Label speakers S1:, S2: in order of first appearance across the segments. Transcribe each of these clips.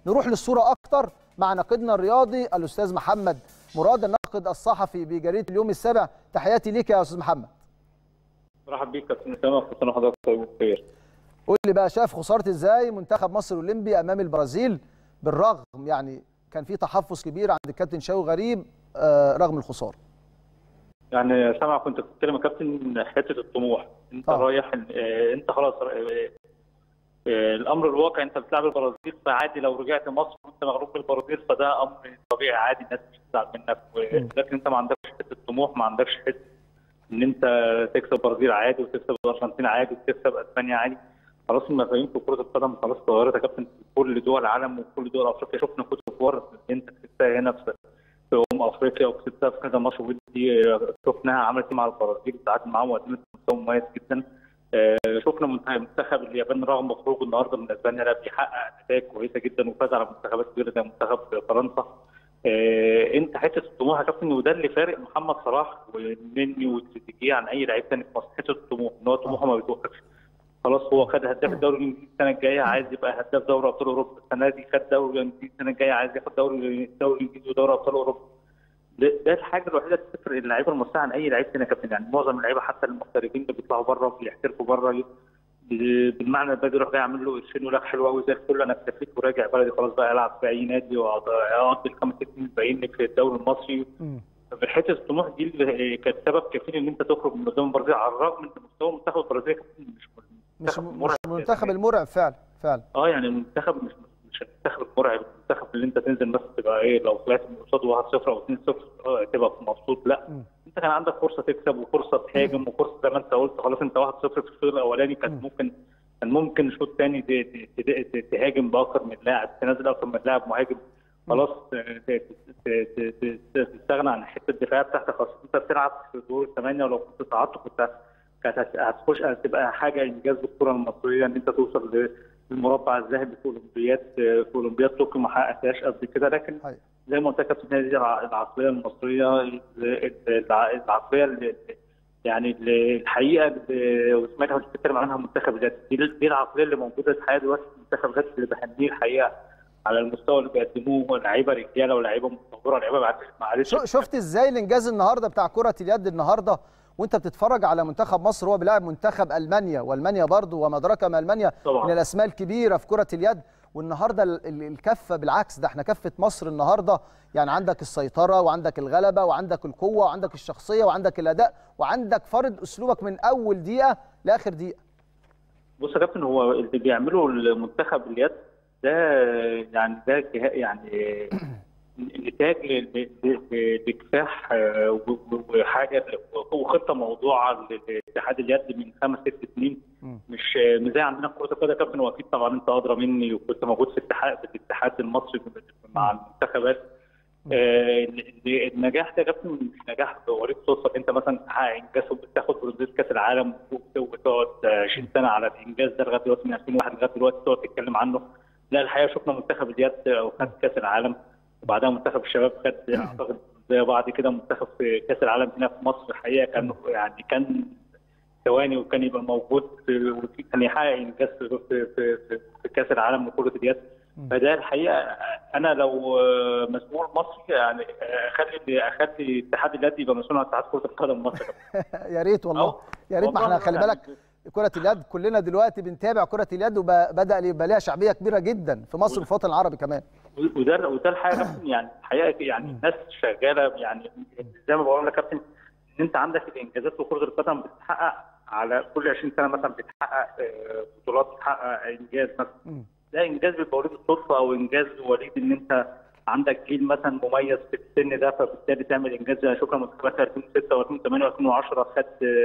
S1: نروح للصوره اكتر مع ناقدنا الرياضي الاستاذ محمد مراد الناقد الصحفي بجريده اليوم السابع تحياتي ليك يا استاذ محمد
S2: مرحبا بيك كابتن اسامه كل سنه وحضرتك طيب وبخير
S1: قول لي بقى شاف خساره ازاي منتخب مصر الاولمبي امام البرازيل بالرغم يعني كان في تحفظ كبير عند الكابتن شاوي غريب آه رغم الخساره
S2: يعني سامع كنت بتتكلم يا كابتن حته الطموح انت
S1: آه.
S2: رايح آه، انت خلاص آه، آه، الامر الواقع انت بتلعب البرازيل فعادي لو رجعت مصر وانت مغلوب من البرازيل فده امر طبيعي عادي الناس مش هتزعل منك و- لكن انت ما عندكش حته الطموح ما عندكش حته ان انت تكسب البرازيل عادي وتكسب الارجنتين عادي وتكسب اسبانيا عادي خلاص المفاهيم في كره القدم خلاص اتغيرت يا كابتن في كل دول العالم وكل دول افريقيا شفنا كره الكور اللي انت كسبتها هنا في في ام افريقيا وكسبتها في كذا ماتش ودي شفناها عملت ايه مع البرازيل تعادل معاهم وقدمت مستوى مميز جدا آه، شفنا منتخب منتخب اليابان رغم خروجه النهارده من اسبانيا لا بيحقق نتائج كويسه جدا وفاز على منتخبات كبيره زي منتخب فرنسا آه، انت حته الطموح يا كابتن وده اللي فارق محمد صلاح والنني وتريزيجيه عن اي لعيب ثاني في مصر حته الطموح ان هو طموحه ما بيتوقفش خلاص هو خد هداف الدوري الانجليزي السنه الجايه عايز يبقى هداف دوري ابطال اوروبا السنه دي خد دوري الانجليزي السنه الجايه عايز ياخد دوري الدوري الانجليزي ودوري ابطال اوروبا ده, ده الحاجه الوحيده اللي تفرق اللعيبه المصريه عن اي لعيب ثاني يا كابتن يعني معظم اللعيبه حتى المغتربين اللي بيطلعوا بره بيحترفوا بره بالمعنى ده بيروح جاي يعمل له قرشين ولا حلو قوي زي الفل انا اكتفيت وراجع بلدي خلاص بقى العب في اي نادي واقضي الخمس ست سنين الباقيين في الدوري المصري حته الطموح دي اللي كانت سبب كفيل ان انت تخرج من قدام البرازيل على الرغم ان مستوى منتخب البرازيل كابتن مش
S1: مش
S2: منتخب
S1: مش
S2: مرعب.
S1: المنتخب المرعب فعلا فعلا
S2: اه يعني المنتخب مش مش المنتخب المرعب المنتخب اللي انت تنزل بس تبقى ايه لو طلعت من قصاده 1-0 او 2-0 اه تبقى مبسوط لا
S1: مم.
S2: انت كان عندك فرصه تكسب وفرصه تهاجم وفرصه زي ما انت قلت خلاص انت 1-0 في الشوط الاولاني كان
S1: مم.
S2: ممكن كان ممكن الشوط الثاني ت- ت- ت- تهاجم باكثر من لاعب تنزل اكثر من لاعب مهاجم خلاص ت- ت- ت- ت- ت- تستغنى عن حته الدفاع بتاعتك خلاص انت بتلعب في دور الثمانيه ولو كنت صعدت كنت كانت هت- هتخش هتبقى حاجه انجاز بالكره المصريه ان انت توصل للمربع الذهبي في اولمبياد في اولمبياد طوكيو ما حققتهاش قبل كده لكن
S1: أيوة.
S2: زي ما قلت لك يا كابتن هي دي الع- العقليه المصريه الع- العقليه اللي يعني اللي الحقيقه اللي وسمعتها وانت بتتكلم عنها منتخب اليد دي, دي العقليه اللي موجوده الحقيقه دلوقتي في منتخب اليد اللي بهنيه الحقيقه على المستوى اللي بيقدموه لعيبه رجاله ولاعيبه متطوره لعيبه ما عادش
S1: شو- شفت ازاي الانجاز النهارده بتاع كره اليد النهارده وانت بتتفرج على منتخب مصر هو بيلاعب منتخب المانيا والمانيا برضه وما ادراك ما المانيا
S2: طبعاً.
S1: من الاسماء الكبيره في كره اليد والنهارده ال- ال- الكفه بالعكس ده احنا كفه مصر النهارده يعني عندك السيطره وعندك الغلبه وعندك القوه وعندك الشخصيه وعندك الاداء وعندك فرض اسلوبك من اول دقيقه لاخر دقيقه
S2: بص يا كابتن هو اللي بيعمله المنتخب اليد ده يعني ده جه- يعني نتاج ل- ل- ل- لكفاح آه، و- و- وحاجه وخطه موضوعه لاتحاد اليد من خمس ست سنين
S1: مم.
S2: مش مش زي عندنا في كره القدم يا كابتن واكيد طبعا انت ادرى مني وكنت موجود في الاتحاد في الاتحاد المصري مع المنتخبات آه، ال- النجاح ده يا كابتن مش نجاح بوريك صدفه انت مثلا تحقق انجاز وبتاخد برونزيه كاس العالم وتقعد 20 سنه على الانجاز ده لغايه دلوقتي من 2001 لغايه دلوقتي تقعد تتكلم عنه لا الحقيقه شفنا منتخب اليد وخد كاس العالم وبعدها منتخب الشباب خد اعتقد زي بعض كده منتخب في كاس العالم هنا في مصر الحقيقه كان يعني كان ثواني وكان يبقى موجود في وفي- كان يحقق انجاز في في في, في, في كاس العالم لكره اليد فده الحقيقه انا لو آه، مسؤول مصري يعني آه، اخلي اخلي اتحاد اليد يبقى مسؤول عن اتحاد كره القدم مصر
S1: يا ريت والله
S2: أو-
S1: يا ريت ما
S2: والله
S1: احنا خلي
S2: يعني
S1: بالك كرة اليد كلنا دلوقتي بنتابع كرة اليد وبدأ يبقى لها شعبية كبيرة جدا في مصر وفي الوطن العربي كمان
S2: وده وده الحقيقه يا كابتن يعني الحقيقه يعني الناس شغاله يعني زي ما بقول لك يا كابتن ان انت عندك الانجازات في كره القدم بتتحقق على كل 20 سنه مثلا بتحقق آه، بطولات بتحقق انجاز مثلا
S1: مم.
S2: ده انجاز بيبقى وليد الصدفه او انجاز وليد ان انت عندك جيل مثلا مميز في السن ده فبالتالي تعمل انجاز زي شكرا منتخبات 2006 و2008 و2010 خد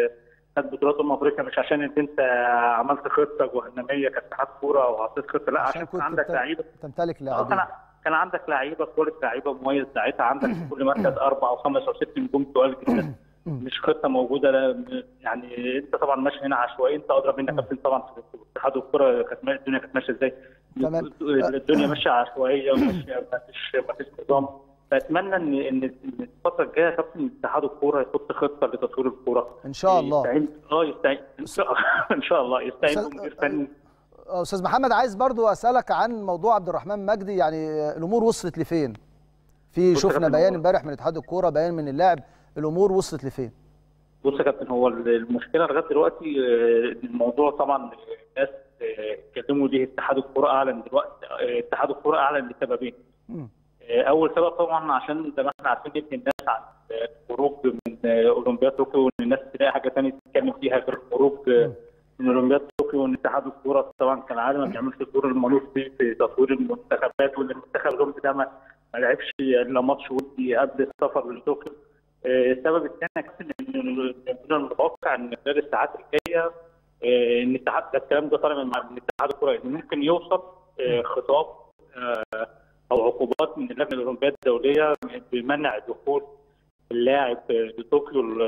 S2: خد بطولات امم افريقيا مش عشان ان انت عملت خطه جهنميه كاتحاد كوره او حطيت خطه لا عشان كان عندك
S1: بت-
S2: لعيبه
S1: تمتلك
S2: آه،
S1: لاعبين
S2: كان كان عندك لعيبه كواليتي لعيبه مميز ساعتها عندك في كل مركز اربع او خمس او ست نجوم تقال جدا مش خطه موجوده لا يعني انت طبعا ماشي هنا عشوائي انت ادرى منك كابتن طبعا في في اتحاد الكوره كانت ماشية- الدنيا كانت ماشيه ازاي
S1: تمام.
S2: الدنيا ماشيه عشوائيه وماشيه ما فيش ما فيش نظام فاتمنى ان ان إن الفتره الجايه يا كابتن اتحاد الكوره يحط خطه لتطوير الكوره
S1: ان شاء الله
S2: يستعين اه يستعين ان شاء ان شاء الله يستعين
S1: أستاذ-
S2: بمدير فني
S1: استاذ محمد عايز برضو اسالك عن موضوع عبد الرحمن مجدي يعني الامور وصلت لفين في
S2: بص يا
S1: شفنا
S2: كابتن،
S1: بيان
S2: هو-
S1: امبارح من اتحاد الكوره بيان من اللاعب الامور وصلت لفين
S2: بص يا كابتن هو المشكله لغايه دلوقتي آه، الموضوع طبعا الناس آه، اتكلموا ليه اتحاد الكوره اعلن دلوقتي آه، اتحاد الكوره اعلن لسببين
S1: مم.
S2: آه، اول سبب طبعا عشان زي ما احنا عارفين ان الناس عن آه، الخروج من آه، اولمبياد طوكيو وان الناس تلاقي حاجه ثانيه تتكلم فيها غير الخروج آه، من اولمبياد طوكيو وان اتحاد الكوره طبعا كان عادي ما بيعملش الدور المنوط فيه في تطوير المنتخبات وان المنتخب الأولمبي ده ما ما لعبش الا ماتش ودي قبل السفر لطوكيو آه، السبب الثاني يا كابتن ان من المتوقع ان خلال الساعات الجايه آه، ان اتحاد ده الكلام ده طالع من من اتحاد الكوره ان ممكن يوصل آه، خطاب آه، او عقوبات من اللجنه الاولمبيه الدوليه بمنع دخول اللاعب لطوكيو ل-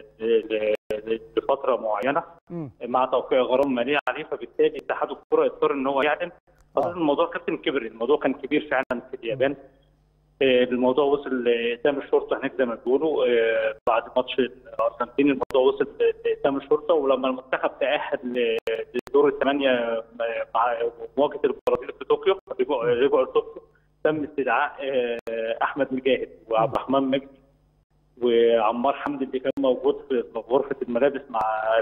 S2: ل- ل- لفتره معينه
S1: مم.
S2: مع توقيع غرامه ماليه عليه فبالتالي اتحاد الكره اضطر ان هو يعلن
S1: آه.
S2: أظن الموضوع كابتن كبر الموضوع كان كبير فعلا في اليابان آه، الموضوع وصل لإقدام الشرطه هناك زي ما بيقولوا آه، بعد ماتش الارجنتين الموضوع وصل لإقدام الشرطه ولما المنتخب تاهل ل- لدور الثمانيه مع مواجهه البرازيل في طوكيو رجعوا رجعوا لطوكيو تم استدعاء آه، احمد مجاهد وعبد الرحمن مجدي وعمار حمدي اللي كان موجود في في غرفه الملابس مع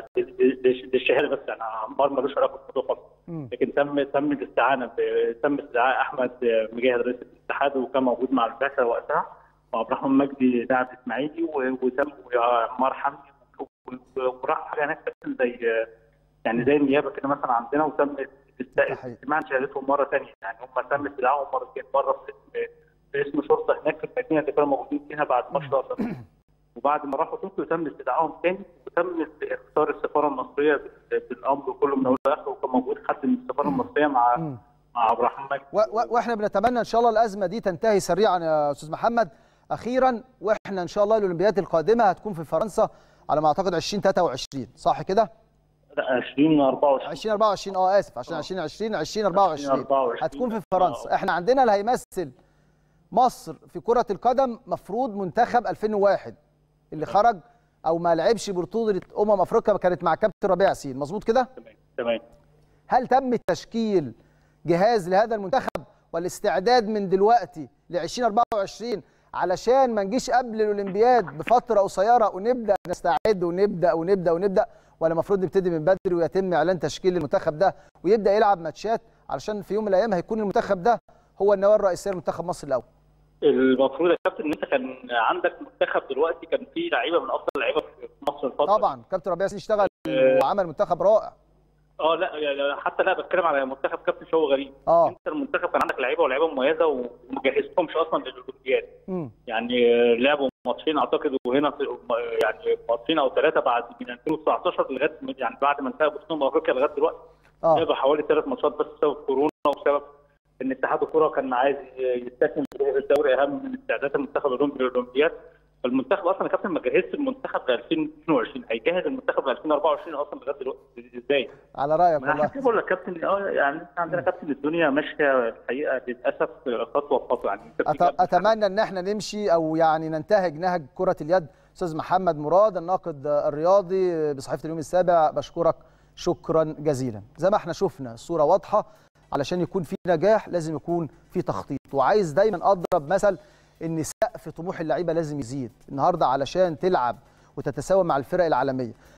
S2: للشهاده بس يعني عمار ملوش علاقه بالموضوع خالص
S1: مم.
S2: لكن تم تم الاستعانه ب- تم استدعاء احمد مجاهد رئيس الاتحاد وكان موجود مع البعثه وقتها وعبد الرحمن مجدي لاعب اسماعيلي و- وتم وعمار حمدي و- و- وراح حاجه هناك كابتن زي يعني زي النيابه كده مثلا عندنا وتم است-
S1: حقيقي.
S2: استماع شهادتهم مره ثانيه يعني هم تم استدعائهم مرتين مره في اسم في اسم شرطه هناك في المدينه اللي كانوا موجودين فيها بعد ماتش الارجنتين وبعد ما راحوا طوكيو تم استدعائهم تاني وتم اختار السفاره المصريه بال- بالامر كله من اول لاخر وكان موجود حد من السفاره المصريه مع
S1: مم.
S2: مع عبد الرحمن مجدي
S1: و- و- واحنا بنتمنى ان شاء الله الازمه دي تنتهي سريعا يا استاذ محمد اخيرا واحنا ان شاء الله الاولمبياد القادمه هتكون في فرنسا على ما اعتقد 2023 صح كده
S2: 20 24
S1: 2024 اه اسف عشان
S2: آه.
S1: 2020 2024
S2: 2024
S1: هتكون في فرنسا احنا عندنا اللي هيمثل مصر في كره القدم مفروض منتخب 2001 اللي خرج او ما لعبش بطوله امم افريقيا كانت مع كابتن ربيع ياسين مظبوط كده
S2: تمام تمام
S1: هل تم تشكيل جهاز لهذا المنتخب والاستعداد من دلوقتي ل 2024 علشان ما نجيش قبل الاولمبياد بفتره قصيره ونبدا نستعد ونبدا ونبدا ونبدا ولا المفروض نبتدي من بدري ويتم اعلان تشكيل المنتخب ده ويبدا يلعب ماتشات علشان في يوم من الايام هيكون المنتخب ده هو النواه الرئيسيه لمنتخب مصر الاول
S2: المفروض يا كابتن ان انت كان عندك منتخب دلوقتي كان فيه لعيبه من افضل اللعيبه في مصر الفتره
S1: طبعا كابتن ربيع ياسين اشتغل
S2: آه.
S1: وعمل منتخب رائع
S2: اه لا يعني حتى لا بتكلم على منتخب كابتن شوقي غريب
S1: اه
S2: انت المنتخب كان عندك لعيبه ولاعيبه مميزه وما جهزتهمش اصلا للاولمبياد
S1: امم
S2: يعني آه، لعبوا ماتشين اعتقد وهنا في يعني ماتشين او ثلاثه بعد من 2019 لغايه يعني بعد ما انتهى بطوله افريقيا لغايه دلوقتي
S1: اه
S2: لعبوا حوالي ثلاث ماتشات بس بسبب كورونا وبسبب ان اتحاد الكره كان عايز يستثمر في الدوري اهم من استعدادات المنتخب الاولمبي للاولمبياد فالمنتخب اصلا يا كابتن ما جهزش المنتخب ل 2022 هيجهز المنتخب ل 2024 اصلا لغايه دلوقتي ازاي؟
S1: على رايك
S2: ما انا
S1: والله
S2: عشان كده بقول لك كابتن اه يعني احنا عندنا كابتن الدنيا ماشيه الحقيقه للاسف خطوه بخطوه يعني انت
S1: أت-
S2: بتيجي قبل
S1: اتمنى ان احنا نمشي او يعني ننتهج نهج كره اليد استاذ محمد مراد الناقد الرياضي بصحيفه اليوم السابع بشكرك شكرا جزيلا زي ما احنا شفنا الصوره واضحه علشان يكون في نجاح لازم يكون في تخطيط وعايز دايما اضرب مثل ان سقف طموح اللعيبه لازم يزيد النهارده علشان تلعب وتتساوى مع الفرق العالميه